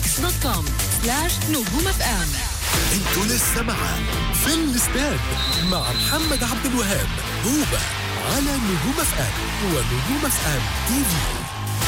ميكس دوت كوم سلاش نجوم اف ام انتوا لسه معاه في الاستاد مع محمد عبد الوهاب هوبا على نجوم اف ام ونجوم اف ام تي في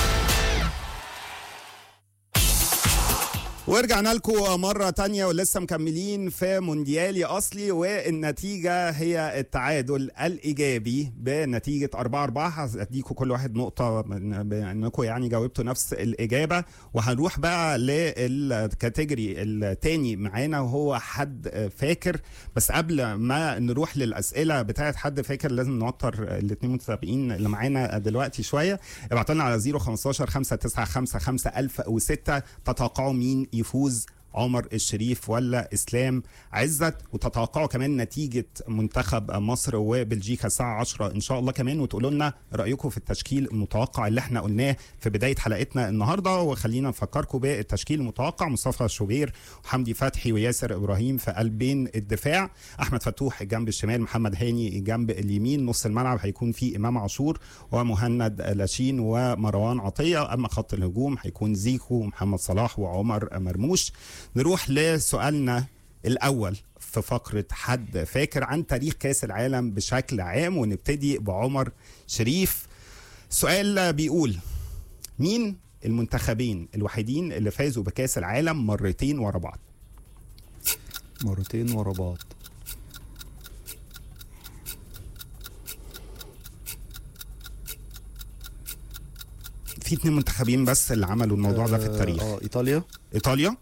ورجعنا لكم مرة تانية ولسه مكملين في مونديالي أصلي والنتيجة هي التعادل الإيجابي بنتيجة 4 4 هديكم كل واحد نقطة من- بأنكم يعني جاوبتوا نفس الإجابة وهنروح بقى للكاتيجوري التاني معانا وهو حد فاكر بس قبل ما نروح للأسئلة بتاعت حد فاكر لازم نوتر الاثنين متابعين اللي معانا دلوقتي شوية ابعتوا لنا على 015 595 5006 تتوقعوا مين يفوز عمر الشريف ولا اسلام عزت وتتوقعوا كمان نتيجه منتخب مصر وبلجيكا الساعه 10 ان شاء الله كمان وتقولوا لنا رايكم في التشكيل المتوقع اللي احنا قلناه في بدايه حلقتنا النهارده وخلينا نفكركم بالتشكيل المتوقع مصطفى شوبير وحمدي فتحي وياسر ابراهيم في قلبين الدفاع احمد فتوح الجنب الشمال محمد هاني الجنب اليمين نص الملعب هيكون فيه امام عاشور ومهند لاشين ومروان عطيه اما خط الهجوم هيكون زيكو ومحمد صلاح وعمر مرموش نروح لسؤالنا الاول في فقره حد فاكر عن تاريخ كاس العالم بشكل عام ونبتدي بعمر شريف سؤال بيقول مين المنتخبين الوحيدين اللي فازوا بكاس العالم مرتين ورا بعض مرتين ورا بعض في اتنين منتخبين بس اللي عملوا الموضوع ده في التاريخ اه ايطاليا ايطاليا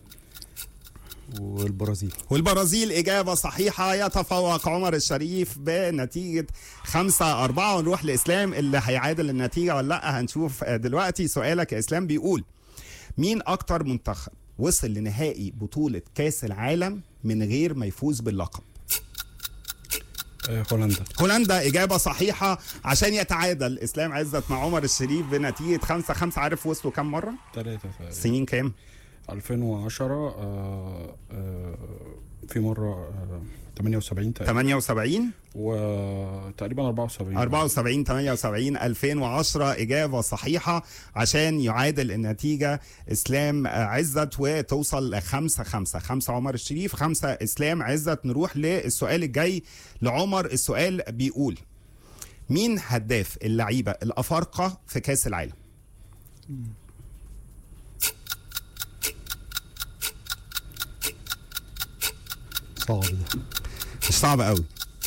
والبرازيل والبرازيل إجابة صحيحة يتفوق عمر الشريف بنتيجة خمسة أربعة ونروح لإسلام اللي هيعادل النتيجة ولا لأ هنشوف دلوقتي سؤالك يا إسلام بيقول مين أكتر منتخب وصل لنهائي بطولة كأس العالم من غير ما يفوز باللقب آه هولندا هولندا إجابة صحيحة عشان يتعادل إسلام عزت مع عمر الشريف بنتيجة خمسة خمسة عارف وصلوا كام مرة؟ ثلاثة تقريبا سنين كام؟ 2010 آه آه في مرة آه 78 تقريبا 78 وتقريبا 74 74 78 2010 إجابة صحيحة عشان يعادل النتيجة إسلام عزت وتوصل لخمسة خمسة خمسة عمر الشريف خمسة إسلام عزت نروح للسؤال الجاي لعمر السؤال بيقول مين هداف اللعيبة الأفارقة في كأس العالم؟ صعب ده مش صعب قوي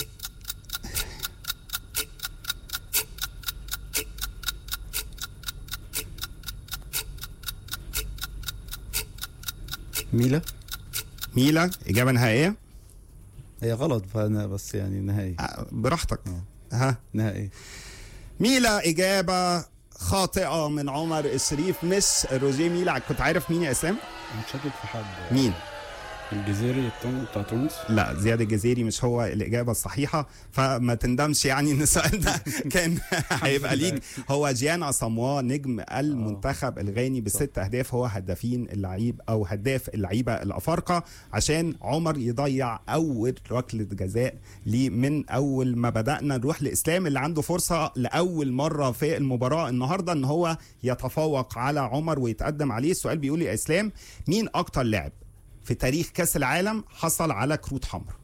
ميلا ميلا إجابة نهائية هي غلط فانا بس يعني نهائي آه، براحتك ها نهائي ميلا إجابة خاطئة من عمر الشريف مش روجيه ميلا كنت عارف مين يا إسلام؟ انا شاكك في حد مين؟ الجزيري التون- بتاع تونس لا زياد الجزيري مش هو الإجابة الصحيحة فما تندمش يعني إن السؤال ده كان هيبقى ليك هو جيان أساموا نجم المنتخب الغاني بست أهداف هو هدافين اللعيب أو هداف اللعيبة الأفارقة عشان عمر يضيع أول ركلة جزاء ليه من أول ما بدأنا نروح لإسلام اللي عنده فرصة لأول مرة في المباراة النهاردة إن هو يتفوق على عمر ويتقدم عليه السؤال بيقول يا إسلام مين أكتر لاعب في تاريخ كاس العالم حصل على كروت حمراء